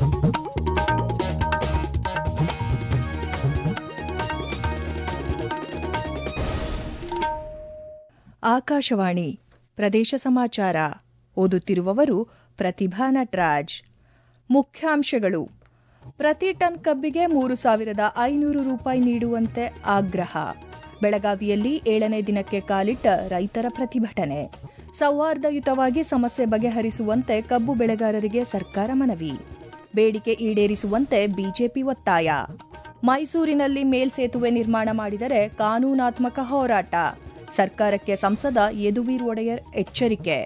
ಆಕಾಶವಾಣಿ ಪ್ರದೇಶ ಸಮಾಚಾರ ಓದುತ್ತಿರುವವರು ಪ್ರತಿಭಾ ನಟರಾಜ್ ಮುಖ್ಯಾಂಶಗಳು ಪ್ರತಿ ಟನ್ ಕಬ್ಬಿಗೆ ಮೂರು ಸಾವಿರದ ಐನೂರು ರೂಪಾಯಿ ನೀಡುವಂತೆ ಆಗ್ರಹ ಬೆಳಗಾವಿಯಲ್ಲಿ ಏಳನೇ ದಿನಕ್ಕೆ ಕಾಲಿಟ್ಟ ರೈತರ ಪ್ರತಿಭಟನೆ ಸೌಹಾರ್ದಯುತವಾಗಿ ಸಮಸ್ಯೆ ಬಗೆಹರಿಸುವಂತೆ ಕಬ್ಬು ಬೆಳೆಗಾರರಿಗೆ ಸರ್ಕಾರ ಮನವಿ ಬೇಡಿಕೆ ಈಡೇರಿಸುವಂತೆ ಬಿಜೆಪಿ ಒತ್ತಾಯ ಮೈಸೂರಿನಲ್ಲಿ ಮೇಲ್ಸೇತುವೆ ನಿರ್ಮಾಣ ಮಾಡಿದರೆ ಕಾನೂನಾತ್ಮಕ ಹೋರಾಟ ಸರ್ಕಾರಕ್ಕೆ ಸಂಸದ ಯದುವೀರ್ ಒಡೆಯರ್ ಎಚ್ಚರಿಕೆ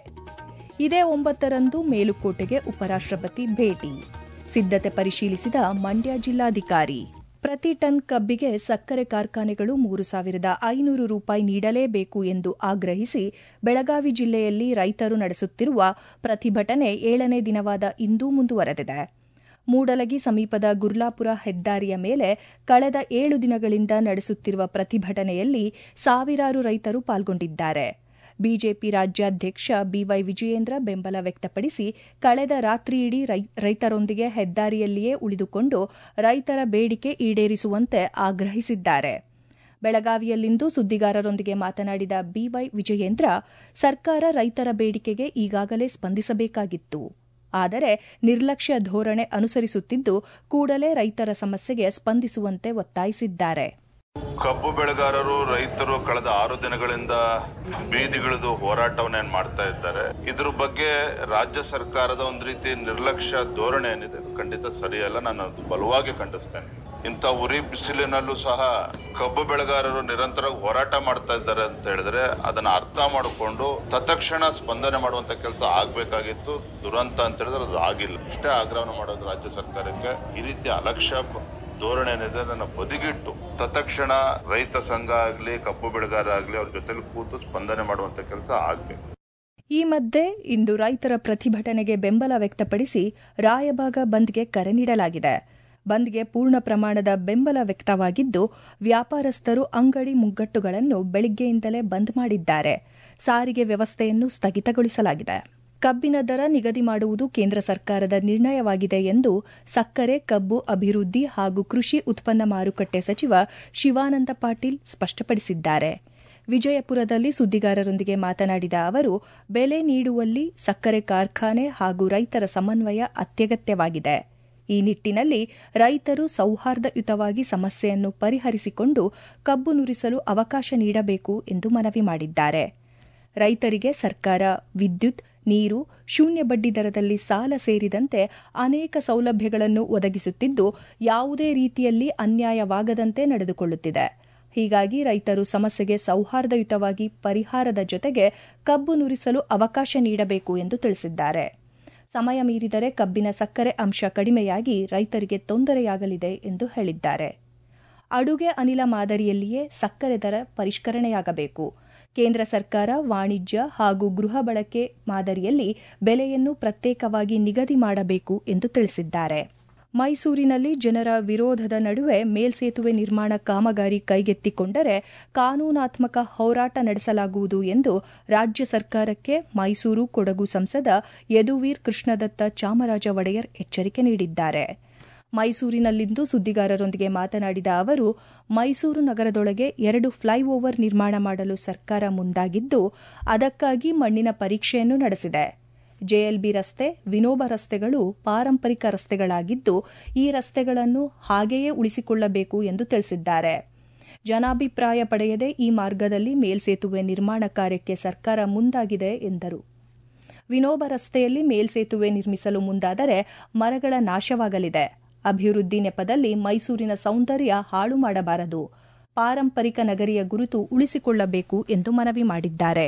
ಇದೇ ಒಂಬತ್ತರಂದು ಮೇಲುಕೋಟೆಗೆ ಉಪರಾಷ್ಟ್ರಪತಿ ಭೇಟಿ ಸಿದ್ಧತೆ ಪರಿಶೀಲಿಸಿದ ಮಂಡ್ಯ ಜಿಲ್ಲಾಧಿಕಾರಿ ಪ್ರತಿ ಟನ್ ಕಬ್ಬಿಗೆ ಸಕ್ಕರೆ ಕಾರ್ಖಾನೆಗಳು ಮೂರು ಸಾವಿರದ ಐನೂರು ರೂಪಾಯಿ ನೀಡಲೇಬೇಕು ಎಂದು ಆಗ್ರಹಿಸಿ ಬೆಳಗಾವಿ ಜಿಲ್ಲೆಯಲ್ಲಿ ರೈತರು ನಡೆಸುತ್ತಿರುವ ಪ್ರತಿಭಟನೆ ಏಳನೇ ದಿನವಾದ ಇಂದೂ ಮುಂದುವರೆದಿದೆ ಮೂಡಲಗಿ ಸಮೀಪದ ಗುರ್ಲಾಪುರ ಹೆದ್ದಾರಿಯ ಮೇಲೆ ಕಳೆದ ಏಳು ದಿನಗಳಿಂದ ನಡೆಸುತ್ತಿರುವ ಪ್ರತಿಭಟನೆಯಲ್ಲಿ ಸಾವಿರಾರು ರೈತರು ಪಾಲ್ಗೊಂಡಿದ್ದಾರೆ ಬಿಜೆಪಿ ರಾಜ್ಯಾಧ್ಯಕ್ಷ ಬಿವೈ ವಿಜಯೇಂದ್ರ ಬೆಂಬಲ ವ್ಯಕ್ತಪಡಿಸಿ ಕಳೆದ ರಾತ್ರಿಯಿಡೀ ರೈತರೊಂದಿಗೆ ಹೆದ್ದಾರಿಯಲ್ಲಿಯೇ ಉಳಿದುಕೊಂಡು ರೈತರ ಬೇಡಿಕೆ ಈಡೇರಿಸುವಂತೆ ಆಗ್ರಹಿಸಿದ್ದಾರೆ ಬೆಳಗಾವಿಯಲ್ಲಿಂದು ಸುದ್ದಿಗಾರರೊಂದಿಗೆ ಮಾತನಾಡಿದ ಬಿವೈ ವಿಜಯೇಂದ್ರ ಸರ್ಕಾರ ರೈತರ ಬೇಡಿಕೆಗೆ ಈಗಾಗಲೇ ಸ್ಪಂದಿಸಬೇಕಾಗಿತ್ತು ಆದರೆ ನಿರ್ಲಕ್ಷ್ಯ ಧೋರಣೆ ಅನುಸರಿಸುತ್ತಿದ್ದು ಕೂಡಲೇ ರೈತರ ಸಮಸ್ಯೆಗೆ ಸ್ಪಂದಿಸುವಂತೆ ಒತ್ತಾಯಿಸಿದ್ದಾರೆ ಕಬ್ಬು ಬೆಳೆಗಾರರು ರೈತರು ಕಳೆದ ಆರು ದಿನಗಳಿಂದ ಬೀದಿಗಿಳಿದು ಹೋರಾಟವನ್ನೇನ್ ಮಾಡ್ತಾ ಇದ್ದಾರೆ ಇದ್ರ ಬಗ್ಗೆ ರಾಜ್ಯ ಸರ್ಕಾರದ ಒಂದು ರೀತಿ ನಿರ್ಲಕ್ಷ್ಯ ಧೋರಣೆ ಏನಿದೆ ಇದು ಖಂಡಿತ ಸರಿಯಲ್ಲ ನಾನು ಅದು ಬಲವಾಗಿ ಖಂಡಿಸ್ತೇನೆ ಇಂಥ ಉರಿ ಬಿಸಿಲಿನಲ್ಲೂ ಸಹ ಕಬ್ಬು ಬೆಳೆಗಾರರು ನಿರಂತರ ಹೋರಾಟ ಮಾಡ್ತಾ ಇದ್ದಾರೆ ಅಂತ ಹೇಳಿದ್ರೆ ಅದನ್ನ ಅರ್ಥ ಮಾಡಿಕೊಂಡು ತತ್ಕ್ಷಣ ಸ್ಪಂದನೆ ಮಾಡುವಂತ ಕೆಲಸ ಆಗ್ಬೇಕಾಗಿತ್ತು ದುರಂತ ಅಂತ ಹೇಳಿದ್ರೆ ಅದು ಆಗಿಲ್ಲ ಇಷ್ಟೇ ಆಗ್ರಹವನ್ನು ಮಾಡೋದು ರಾಜ್ಯ ಸರ್ಕಾರಕ್ಕೆ ಈ ರೀತಿ ಅಲಕ್ಷ್ಯ ಧೋರಣೆ ಏನಿದೆ ಅದನ್ನ ಬದಿಗಿಟ್ಟು ತತ್ಕ್ಷಣ ರೈತ ಸಂಘ ಆಗ್ಲಿ ಕಬ್ಬು ಬೆಳೆಗಾರ ಆಗ್ಲಿ ಅವ್ರ ಜೊತೆಲಿ ಕೂತು ಸ್ಪಂದನೆ ಮಾಡುವಂತ ಕೆಲಸ ಆಗ್ಬೇಕು ಈ ಮಧ್ಯೆ ಇಂದು ರೈತರ ಪ್ರತಿಭಟನೆಗೆ ಬೆಂಬಲ ವ್ಯಕ್ತಪಡಿಸಿ ರಾಯಬಾಗ ಬಂದ್ಗೆ ಕರೆ ನೀಡಲಾಗಿದೆ ಬಂದ್ಗೆ ಪೂರ್ಣ ಪ್ರಮಾಣದ ಬೆಂಬಲ ವ್ಯಕ್ತವಾಗಿದ್ದು ವ್ಯಾಪಾರಸ್ಥರು ಅಂಗಡಿ ಮುಗ್ಗಟ್ಟುಗಳನ್ನು ಬೆಳಿಗ್ಗೆಯಿಂದಲೇ ಬಂದ್ ಮಾಡಿದ್ದಾರೆ ಸಾರಿಗೆ ವ್ಯವಸ್ಥೆಯನ್ನು ಸ್ಥಗಿತಗೊಳಿಸಲಾಗಿದೆ ಕಬ್ಬಿನ ದರ ನಿಗದಿ ಮಾಡುವುದು ಕೇಂದ್ರ ಸರ್ಕಾರದ ನಿರ್ಣಯವಾಗಿದೆ ಎಂದು ಸಕ್ಕರೆ ಕಬ್ಬು ಅಭಿವೃದ್ಧಿ ಹಾಗೂ ಕೃಷಿ ಉತ್ಪನ್ನ ಮಾರುಕಟ್ಟೆ ಸಚಿವ ಶಿವಾನಂದ ಪಾಟೀಲ್ ಸ್ಪಷ್ಟಪಡಿಸಿದ್ದಾರೆ ವಿಜಯಪುರದಲ್ಲಿ ಸುದ್ದಿಗಾರರೊಂದಿಗೆ ಮಾತನಾಡಿದ ಅವರು ಬೆಲೆ ನೀಡುವಲ್ಲಿ ಸಕ್ಕರೆ ಕಾರ್ಖಾನೆ ಹಾಗೂ ರೈತರ ಸಮನ್ವಯ ಅತ್ಯಗತ್ಯವಾಗಿದೆ ಈ ನಿಟ್ಟಿನಲ್ಲಿ ರೈತರು ಸೌಹಾರ್ದಯುತವಾಗಿ ಸಮಸ್ಯೆಯನ್ನು ಪರಿಹರಿಸಿಕೊಂಡು ಕಬ್ಬು ನುರಿಸಲು ಅವಕಾಶ ನೀಡಬೇಕು ಎಂದು ಮನವಿ ಮಾಡಿದ್ದಾರೆ ರೈತರಿಗೆ ಸರ್ಕಾರ ವಿದ್ಯುತ್ ನೀರು ಶೂನ್ಯ ಬಡ್ಡಿ ದರದಲ್ಲಿ ಸಾಲ ಸೇರಿದಂತೆ ಅನೇಕ ಸೌಲಭ್ಯಗಳನ್ನು ಒದಗಿಸುತ್ತಿದ್ದು ಯಾವುದೇ ರೀತಿಯಲ್ಲಿ ಅನ್ಯಾಯವಾಗದಂತೆ ನಡೆದುಕೊಳ್ಳುತ್ತಿದೆ ಹೀಗಾಗಿ ರೈತರು ಸಮಸ್ಯೆಗೆ ಸೌಹಾರ್ದಯುತವಾಗಿ ಪರಿಹಾರದ ಜೊತೆಗೆ ಕಬ್ಬು ನುರಿಸಲು ಅವಕಾಶ ನೀಡಬೇಕು ಎಂದು ತಿಳಿಸಿದ್ದಾರೆ ಸಮಯ ಮೀರಿದರೆ ಕಬ್ಬಿನ ಸಕ್ಕರೆ ಅಂಶ ಕಡಿಮೆಯಾಗಿ ರೈತರಿಗೆ ತೊಂದರೆಯಾಗಲಿದೆ ಎಂದು ಹೇಳಿದ್ದಾರೆ ಅಡುಗೆ ಅನಿಲ ಮಾದರಿಯಲ್ಲಿಯೇ ಸಕ್ಕರೆ ದರ ಪರಿಷ್ಕರಣೆಯಾಗಬೇಕು ಕೇಂದ್ರ ಸರ್ಕಾರ ವಾಣಿಜ್ಯ ಹಾಗೂ ಗೃಹ ಬಳಕೆ ಮಾದರಿಯಲ್ಲಿ ಬೆಲೆಯನ್ನು ಪ್ರತ್ಯೇಕವಾಗಿ ನಿಗದಿ ಮಾಡಬೇಕು ಎಂದು ತಿಳಿಸಿದ್ದಾರೆ ಮೈಸೂರಿನಲ್ಲಿ ಜನರ ವಿರೋಧದ ನಡುವೆ ಮೇಲ್ಸೇತುವೆ ನಿರ್ಮಾಣ ಕಾಮಗಾರಿ ಕೈಗೆತ್ತಿಕೊಂಡರೆ ಕಾನೂನಾತ್ಮಕ ಹೋರಾಟ ನಡೆಸಲಾಗುವುದು ಎಂದು ರಾಜ್ಯ ಸರ್ಕಾರಕ್ಕೆ ಮೈಸೂರು ಕೊಡಗು ಸಂಸದ ಯದುವೀರ್ ಕೃಷ್ಣದತ್ತ ಚಾಮರಾಜ ಒಡೆಯರ್ ಎಚ್ಚರಿಕೆ ನೀಡಿದ್ದಾರೆ ಮೈಸೂರಿನಲ್ಲಿಂದು ಸುದ್ದಿಗಾರರೊಂದಿಗೆ ಮಾತನಾಡಿದ ಅವರು ಮೈಸೂರು ನಗರದೊಳಗೆ ಎರಡು ಫ್ಲೈಓವರ್ ನಿರ್ಮಾಣ ಮಾಡಲು ಸರ್ಕಾರ ಮುಂದಾಗಿದ್ದು ಅದಕ್ಕಾಗಿ ಮಣ್ಣಿನ ಪರೀಕ್ಷೆಯನ್ನು ನಡೆಸಿದೆ ಜೆಎಲ್ಬಿ ರಸ್ತೆ ವಿನೋಬ ರಸ್ತೆಗಳು ಪಾರಂಪರಿಕ ರಸ್ತೆಗಳಾಗಿದ್ದು ಈ ರಸ್ತೆಗಳನ್ನು ಹಾಗೆಯೇ ಉಳಿಸಿಕೊಳ್ಳಬೇಕು ಎಂದು ತಿಳಿಸಿದ್ದಾರೆ ಜನಾಭಿಪ್ರಾಯ ಪಡೆಯದೆ ಈ ಮಾರ್ಗದಲ್ಲಿ ಮೇಲ್ಸೇತುವೆ ನಿರ್ಮಾಣ ಕಾರ್ಯಕ್ಕೆ ಸರ್ಕಾರ ಮುಂದಾಗಿದೆ ಎಂದರು ವಿನೋಬ ರಸ್ತೆಯಲ್ಲಿ ಮೇಲ್ಸೇತುವೆ ನಿರ್ಮಿಸಲು ಮುಂದಾದರೆ ಮರಗಳ ನಾಶವಾಗಲಿದೆ ಅಭಿವೃದ್ಧಿ ನೆಪದಲ್ಲಿ ಮೈಸೂರಿನ ಸೌಂದರ್ಯ ಹಾಳು ಮಾಡಬಾರದು ಪಾರಂಪರಿಕ ನಗರಿಯ ಗುರುತು ಉಳಿಸಿಕೊಳ್ಳಬೇಕು ಎಂದು ಮನವಿ ಮಾಡಿದ್ದಾರೆ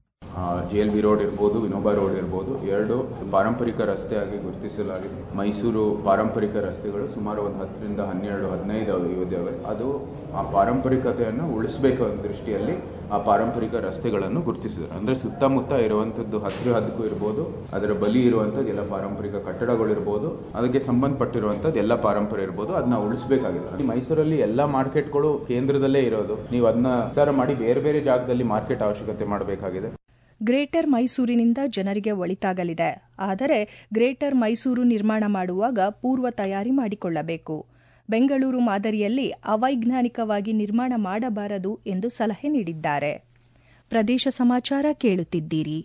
ಜೆ ಎಲ್ ಬಿ ರೋಡ್ ಇರ್ಬೋದು ವಿನೋಬಾ ರೋಡ್ ಇರ್ಬೋದು ಎರಡು ಪಾರಂಪರಿಕ ರಸ್ತೆಯಾಗಿ ಗುರುತಿಸಲಾಗಿದೆ ಮೈಸೂರು ಪಾರಂಪರಿಕ ರಸ್ತೆಗಳು ಸುಮಾರು ಒಂದು ಹತ್ತರಿಂದ ಹನ್ನೆರಡು ಹದಿನೈದು ಇದ್ದಾವೆ ಅದು ಆ ಪಾರಂಪರಿಕತೆಯನ್ನು ಉಳಿಸಬೇಕು ಅನ್ನೋ ದೃಷ್ಟಿಯಲ್ಲಿ ಆ ಪಾರಂಪರಿಕ ರಸ್ತೆಗಳನ್ನು ಗುರುತಿಸಿದ್ದಾರೆ ಅಂದರೆ ಸುತ್ತಮುತ್ತ ಇರುವಂಥದ್ದು ಹಸಿರು ಹದಕ್ಕೂ ಇರ್ಬೋದು ಅದರ ಬಲಿ ಇರುವಂಥದ್ದು ಎಲ್ಲ ಪಾರಂಪರಿಕ ಕಟ್ಟಡಗಳು ಇರ್ಬೋದು ಅದಕ್ಕೆ ಸಂಬಂಧಪಟ್ಟಿರುವಂಥದ್ದು ಎಲ್ಲ ಪಾರಂಪರ್ಯ ಇರ್ಬೋದು ಅದನ್ನ ಉಳಿಸಬೇಕಾಗಿದೆ ಮೈಸೂರಲ್ಲಿ ಎಲ್ಲ ಮಾರ್ಕೆಟ್ಗಳು ಕೇಂದ್ರದಲ್ಲೇ ಇರೋದು ನೀವು ಅದನ್ನ ವಿಚಾರ ಮಾಡಿ ಬೇರೆ ಬೇರೆ ಜಾಗದಲ್ಲಿ ಮಾರ್ಕೆಟ್ ಅವಶ್ಯಕತೆ ಮಾಡಬೇಕಾಗಿದೆ ಗ್ರೇಟರ್ ಮೈಸೂರಿನಿಂದ ಜನರಿಗೆ ಒಳಿತಾಗಲಿದೆ ಆದರೆ ಗ್ರೇಟರ್ ಮೈಸೂರು ನಿರ್ಮಾಣ ಮಾಡುವಾಗ ಪೂರ್ವ ತಯಾರಿ ಮಾಡಿಕೊಳ್ಳಬೇಕು ಬೆಂಗಳೂರು ಮಾದರಿಯಲ್ಲಿ ಅವೈಜ್ಞಾನಿಕವಾಗಿ ನಿರ್ಮಾಣ ಮಾಡಬಾರದು ಎಂದು ಸಲಹೆ ನೀಡಿದ್ದಾರೆ ಪ್ರದೇಶ ಸಮಾಚಾರ ಕೇಳುತ್ತಿದ್ದೀರಿ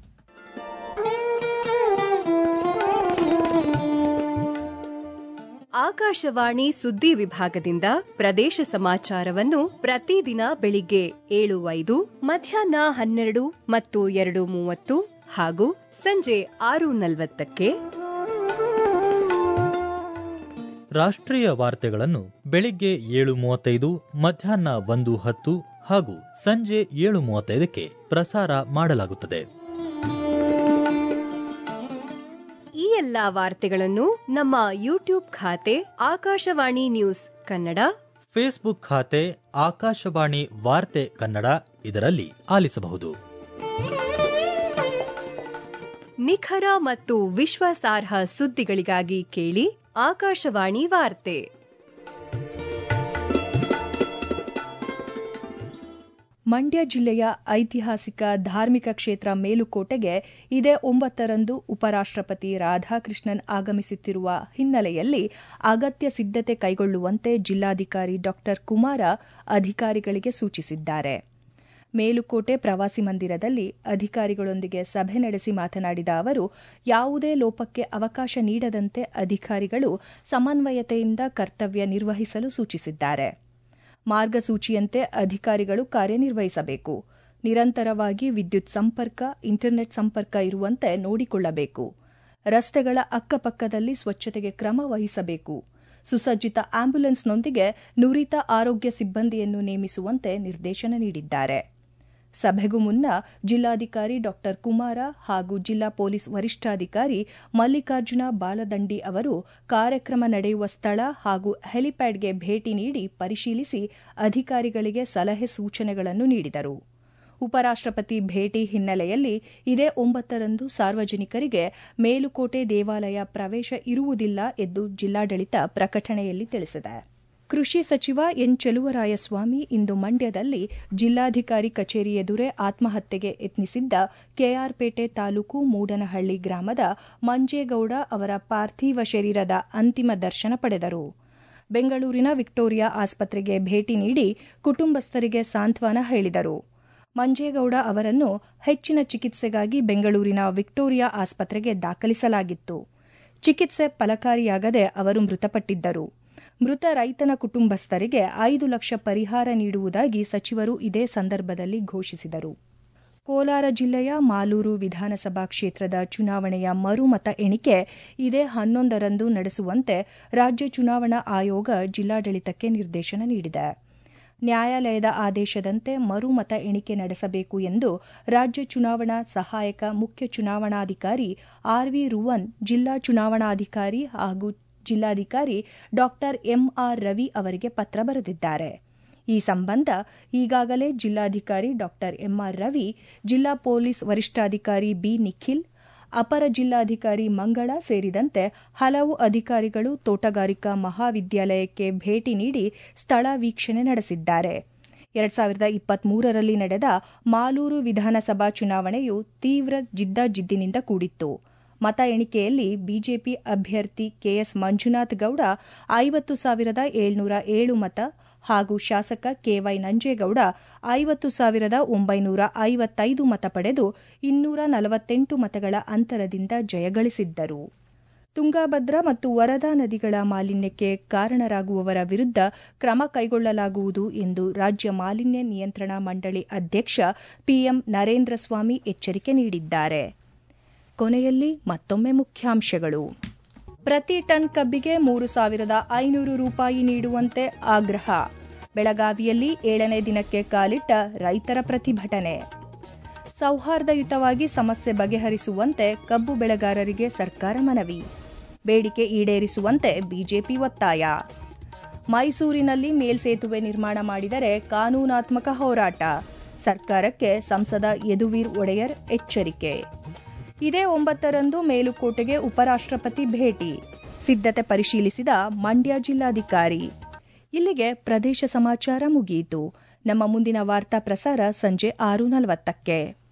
ಆಕಾಶವಾಣಿ ಸುದ್ದಿ ವಿಭಾಗದಿಂದ ಪ್ರದೇಶ ಸಮಾಚಾರವನ್ನು ಪ್ರತಿದಿನ ಬೆಳಿಗ್ಗೆ ಏಳು ಐದು ಮಧ್ಯಾಹ್ನ ಹನ್ನೆರಡು ಮತ್ತು ಎರಡು ಮೂವತ್ತು ಹಾಗೂ ಸಂಜೆ ಆರು ನಲವತ್ತಕ್ಕೆ ರಾಷ್ಟ್ರೀಯ ವಾರ್ತೆಗಳನ್ನು ಬೆಳಿಗ್ಗೆ ಏಳು ಮೂವತ್ತೈದು ಮಧ್ಯಾಹ್ನ ಒಂದು ಹತ್ತು ಹಾಗೂ ಸಂಜೆ ಏಳು ಮೂವತ್ತೈದಕ್ಕೆ ಪ್ರಸಾರ ಮಾಡಲಾಗುತ್ತದೆ ಈ ಎಲ್ಲಾ ವಾರ್ತೆಗಳನ್ನು ನಮ್ಮ ಯೂಟ್ಯೂಬ್ ಖಾತೆ ಆಕಾಶವಾಣಿ ನ್ಯೂಸ್ ಕನ್ನಡ ಫೇಸ್ಬುಕ್ ಖಾತೆ ಆಕಾಶವಾಣಿ ವಾರ್ತೆ ಕನ್ನಡ ಇದರಲ್ಲಿ ಆಲಿಸಬಹುದು ನಿಖರ ಮತ್ತು ವಿಶ್ವಾಸಾರ್ಹ ಸುದ್ದಿಗಳಿಗಾಗಿ ಕೇಳಿ ಆಕಾಶವಾಣಿ ವಾರ್ತೆ ಮಂಡ್ಯ ಜಿಲ್ಲೆಯ ಐತಿಹಾಸಿಕ ಧಾರ್ಮಿಕ ಕ್ಷೇತ್ರ ಮೇಲುಕೋಟೆಗೆ ಇದೇ ಒಂಬತ್ತರಂದು ಉಪರಾಷ್ಟಪತಿ ರಾಧಾಕೃಷ್ಣನ್ ಆಗಮಿಸುತ್ತಿರುವ ಹಿನ್ನೆಲೆಯಲ್ಲಿ ಅಗತ್ಯ ಸಿದ್ದತೆ ಕೈಗೊಳ್ಳುವಂತೆ ಜಿಲ್ಲಾಧಿಕಾರಿ ಡಾ ಕುಮಾರ ಅಧಿಕಾರಿಗಳಿಗೆ ಸೂಚಿಸಿದ್ದಾರೆ ಮೇಲುಕೋಟೆ ಪ್ರವಾಸಿ ಮಂದಿರದಲ್ಲಿ ಅಧಿಕಾರಿಗಳೊಂದಿಗೆ ಸಭೆ ನಡೆಸಿ ಮಾತನಾಡಿದ ಅವರು ಯಾವುದೇ ಲೋಪಕ್ಕೆ ಅವಕಾಶ ನೀಡದಂತೆ ಅಧಿಕಾರಿಗಳು ಸಮನ್ವಯತೆಯಿಂದ ಕರ್ತವ್ಯ ನಿರ್ವಹಿಸಲು ಸೂಚಿಸಿದ್ದಾರೆ ಮಾರ್ಗಸೂಚಿಯಂತೆ ಅಧಿಕಾರಿಗಳು ಕಾರ್ಯನಿರ್ವಹಿಸಬೇಕು ನಿರಂತರವಾಗಿ ವಿದ್ಯುತ್ ಸಂಪರ್ಕ ಇಂಟರ್ನೆಟ್ ಸಂಪರ್ಕ ಇರುವಂತೆ ನೋಡಿಕೊಳ್ಳಬೇಕು ರಸ್ತೆಗಳ ಅಕ್ಕಪಕ್ಕದಲ್ಲಿ ಸ್ವಚ್ಛತೆಗೆ ಕ್ರಮ ವಹಿಸಬೇಕು ಸುಸಜ್ಜಿತ ಆಂಬ್ಯುಲೆನ್ಸ್ನೊಂದಿಗೆ ನುರಿತ ಆರೋಗ್ಯ ಸಿಬ್ಬಂದಿಯನ್ನು ನೇಮಿಸುವಂತೆ ನಿರ್ದೇಶನ ನೀಡಿದ್ದಾರೆ ಸಭೆಗೂ ಮುನ್ನ ಜಿಲ್ಲಾಧಿಕಾರಿ ಡಾ ಕುಮಾರ ಹಾಗೂ ಜಿಲ್ಲಾ ಪೊಲೀಸ್ ವರಿಷ್ಠಾಧಿಕಾರಿ ಮಲ್ಲಿಕಾರ್ಜುನ ಬಾಲದಂಡಿ ಅವರು ಕಾರ್ಯಕ್ರಮ ನಡೆಯುವ ಸ್ಥಳ ಹಾಗೂ ಹೆಲಿಪ್ಯಾಡ್ಗೆ ಭೇಟಿ ನೀಡಿ ಪರಿಶೀಲಿಸಿ ಅಧಿಕಾರಿಗಳಿಗೆ ಸಲಹೆ ಸೂಚನೆಗಳನ್ನು ನೀಡಿದರು ಉಪರಾಷ್ಟಪತಿ ಭೇಟಿ ಹಿನ್ನೆಲೆಯಲ್ಲಿ ಇದೇ ಒಂಬತ್ತರಂದು ಸಾರ್ವಜನಿಕರಿಗೆ ಮೇಲುಕೋಟೆ ದೇವಾಲಯ ಪ್ರವೇಶ ಇರುವುದಿಲ್ಲ ಎಂದು ಜಿಲ್ಲಾಡಳಿತ ಪ್ರಕಟಣೆಯಲ್ಲಿ ತಿಳಿಸಿದೆ ಕೃಷಿ ಸಚಿವ ಎನ್ ಚೆಲುವರಾಯಸ್ವಾಮಿ ಇಂದು ಮಂಡ್ಯದಲ್ಲಿ ಜಿಲ್ಲಾಧಿಕಾರಿ ಕಚೇರಿ ಎದುರೇ ಆತ್ಮಹತ್ಯೆಗೆ ಯತ್ನಿಸಿದ್ದ ಕೆಆರ್ಪೇಟೆ ತಾಲೂಕು ಮೂಡನಹಳ್ಳಿ ಗ್ರಾಮದ ಮಂಜೇಗೌಡ ಅವರ ಪಾರ್ಥಿವ ಶರೀರದ ಅಂತಿಮ ದರ್ಶನ ಪಡೆದರು ಬೆಂಗಳೂರಿನ ವಿಕ್ಟೋರಿಯಾ ಆಸ್ಪತ್ರೆಗೆ ಭೇಟಿ ನೀಡಿ ಕುಟುಂಬಸ್ಥರಿಗೆ ಸಾಂತ್ವನ ಹೇಳಿದರು ಮಂಜೇಗೌಡ ಅವರನ್ನು ಹೆಚ್ಚಿನ ಚಿಕಿತ್ಸೆಗಾಗಿ ಬೆಂಗಳೂರಿನ ವಿಕ್ಟೋರಿಯಾ ಆಸ್ಪತ್ರೆಗೆ ದಾಖಲಿಸಲಾಗಿತ್ತು ಚಿಕಿತ್ಸೆ ಫಲಕಾರಿಯಾಗದೆ ಅವರು ಮೃತಪಟ್ಟಿದ್ದರು ಮೃತ ರೈತನ ಕುಟುಂಬಸ್ಥರಿಗೆ ಐದು ಲಕ್ಷ ಪರಿಹಾರ ನೀಡುವುದಾಗಿ ಸಚಿವರು ಇದೇ ಸಂದರ್ಭದಲ್ಲಿ ಘೋಷಿಸಿದರು ಕೋಲಾರ ಜಿಲ್ಲೆಯ ಮಾಲೂರು ವಿಧಾನಸಭಾ ಕ್ಷೇತ್ರದ ಚುನಾವಣೆಯ ಮರುಮತ ಎಣಿಕೆ ಇದೇ ಹನ್ನೊಂದರಂದು ನಡೆಸುವಂತೆ ರಾಜ್ಯ ಚುನಾವಣಾ ಆಯೋಗ ಜಿಲ್ಲಾಡಳಿತಕ್ಕೆ ನಿರ್ದೇಶನ ನೀಡಿದೆ ನ್ಯಾಯಾಲಯದ ಆದೇಶದಂತೆ ಮರುಮತ ಎಣಿಕೆ ನಡೆಸಬೇಕು ಎಂದು ರಾಜ್ಯ ಚುನಾವಣಾ ಸಹಾಯಕ ಮುಖ್ಯ ಚುನಾವಣಾಧಿಕಾರಿ ಆರ್ವಿ ರುವನ್ ಜಿಲ್ಲಾ ಚುನಾವಣಾಧಿಕಾರಿ ಹಾಗೂ ಜಿಲ್ಲಾಧಿಕಾರಿ ಡಾ ಎಂಆರ್ ರವಿ ಅವರಿಗೆ ಪತ್ರ ಬರೆದಿದ್ದಾರೆ ಈ ಸಂಬಂಧ ಈಗಾಗಲೇ ಜಿಲ್ಲಾಧಿಕಾರಿ ಡಾ ಎಂಆರ್ ರವಿ ಜಿಲ್ಲಾ ಪೊಲೀಸ್ ವರಿಷ್ಠಾಧಿಕಾರಿ ಬಿ ನಿಖಿಲ್ ಅಪರ ಜಿಲ್ಲಾಧಿಕಾರಿ ಮಂಗಳ ಸೇರಿದಂತೆ ಹಲವು ಅಧಿಕಾರಿಗಳು ತೋಟಗಾರಿಕಾ ಮಹಾವಿದ್ಯಾಲಯಕ್ಕೆ ಭೇಟಿ ನೀಡಿ ಸ್ಥಳ ವೀಕ್ಷಣೆ ನಡೆಸಿದ್ದಾರೆ ಎರಡ್ ಸಾವಿರದ ಇಪ್ಪತ್ಮೂರರಲ್ಲಿ ನಡೆದ ಮಾಲೂರು ವಿಧಾನಸಭಾ ಚುನಾವಣೆಯು ತೀವ್ರ ಜಿದ್ದಾಜಿದ್ದಿನಿಂದ ಕೂಡಿತ್ತು ಮತ ಎಣಿಕೆಯಲ್ಲಿ ಬಿಜೆಪಿ ಅಭ್ಯರ್ಥಿ ಕೆಎಸ್ ಮಂಜುನಾಥ್ ಗೌಡ ಐವತ್ತು ಸಾವಿರದ ಏಳ್ನೂರ ಏಳು ಮತ ಹಾಗೂ ಶಾಸಕ ಕೆವೈ ನಂಜೇಗೌಡ ಐವತ್ತು ಸಾವಿರದ ಒಂಬೈನೂರ ಐವತ್ತೈದು ಮತ ಪಡೆದು ಇನ್ನೂರ ನಲವತ್ತೆಂಟು ಮತಗಳ ಅಂತರದಿಂದ ಜಯಗಳಿಸಿದ್ದರು ತುಂಗಾಭದ್ರಾ ಮತ್ತು ವರದಾ ನದಿಗಳ ಮಾಲಿನ್ಯಕ್ಕೆ ಕಾರಣರಾಗುವವರ ವಿರುದ್ಧ ಕ್ರಮ ಕೈಗೊಳ್ಳಲಾಗುವುದು ಎಂದು ರಾಜ್ಯ ಮಾಲಿನ್ಯ ನಿಯಂತ್ರಣ ಮಂಡಳಿ ಅಧ್ಯಕ್ಷ ಪಿಎಂ ನರೇಂದ್ರ ಸ್ವಾಮಿ ಎಚ್ಚರಿಕೆ ನೀಡಿದ್ದಾರೆ ಕೊನೆಯಲ್ಲಿ ಮತ್ತೊಮ್ಮೆ ಮುಖ್ಯಾಂಶಗಳು ಪ್ರತಿ ಟನ್ ಕಬ್ಬಿಗೆ ಮೂರು ಸಾವಿರದ ಐನೂರು ರೂಪಾಯಿ ನೀಡುವಂತೆ ಆಗ್ರಹ ಬೆಳಗಾವಿಯಲ್ಲಿ ಏಳನೇ ದಿನಕ್ಕೆ ಕಾಲಿಟ್ಟ ರೈತರ ಪ್ರತಿಭಟನೆ ಸೌಹಾರ್ದಯುತವಾಗಿ ಸಮಸ್ಯೆ ಬಗೆಹರಿಸುವಂತೆ ಕಬ್ಬು ಬೆಳೆಗಾರರಿಗೆ ಸರ್ಕಾರ ಮನವಿ ಬೇಡಿಕೆ ಈಡೇರಿಸುವಂತೆ ಬಿಜೆಪಿ ಒತ್ತಾಯ ಮೈಸೂರಿನಲ್ಲಿ ಮೇಲ್ಸೇತುವೆ ನಿರ್ಮಾಣ ಮಾಡಿದರೆ ಕಾನೂನಾತ್ಮಕ ಹೋರಾಟ ಸರ್ಕಾರಕ್ಕೆ ಸಂಸದ ಯದುವೀರ್ ಒಡೆಯರ್ ಎಚ್ಚರಿಕೆ ಇದೇ ಒಂಬತ್ತರಂದು ಮೇಲುಕೋಟೆಗೆ ಉಪರಾಷ್ಟಪತಿ ಭೇಟಿ ಸಿದ್ದತೆ ಪರಿಶೀಲಿಸಿದ ಮಂಡ್ಯ ಜಿಲ್ಲಾಧಿಕಾರಿ ಇಲ್ಲಿಗೆ ಪ್ರದೇಶ ಸಮಾಚಾರ ಮುಗಿಯಿತು ನಮ್ಮ ಮುಂದಿನ ವಾರ್ತಾ ಪ್ರಸಾರ ಸಂಜೆ ಆರು ನಲವತ್ತಕ್ಕೆ